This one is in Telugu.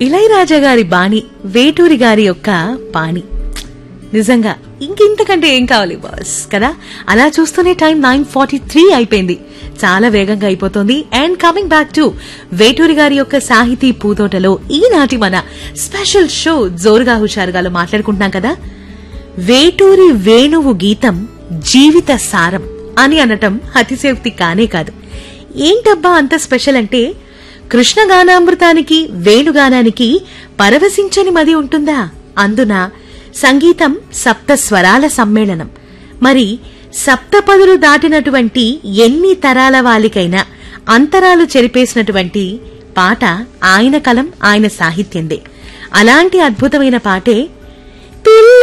ఇళయరాజా గారి బాణి వేటూరి గారి యొక్క పాణి నిజంగా ఇంకింతకంటే ఏం కావాలి బాస్ కదా అలా చూస్తూనే టైం నైన్ ఫార్టీ త్రీ అయిపోయింది చాలా వేగంగా అయిపోతుంది and coming back to Veturi గారి యొక్క సాహితీ పూతోటలో ఈనాటి మన స్పెషల్ షో జోరుగా హుషారుగాలో మాట్లాడుకుంటున్నాం కదా వేటూరి వేణువు గీతం జీవిత సారం అని అనటం అతిశయోక్తి కానే కాదు ఏంటబ్బా అంత స్పెషల్ అంటే కృష్ణ గానామృతానికి వేణుగానానికి పరవశించని మది ఉంటుందా అందున సంగీతం సప్త స్వరాల సమ్మేళనం మరి సప్తపదులు దాటినటువంటి ఎన్ని తరాల వాలికైనా అంతరాలు చెరిపేసినటువంటి పాట ఆయన కలం ఆయన సాహిత్యందే అలాంటి అద్భుతమైన పాటే పిల్ల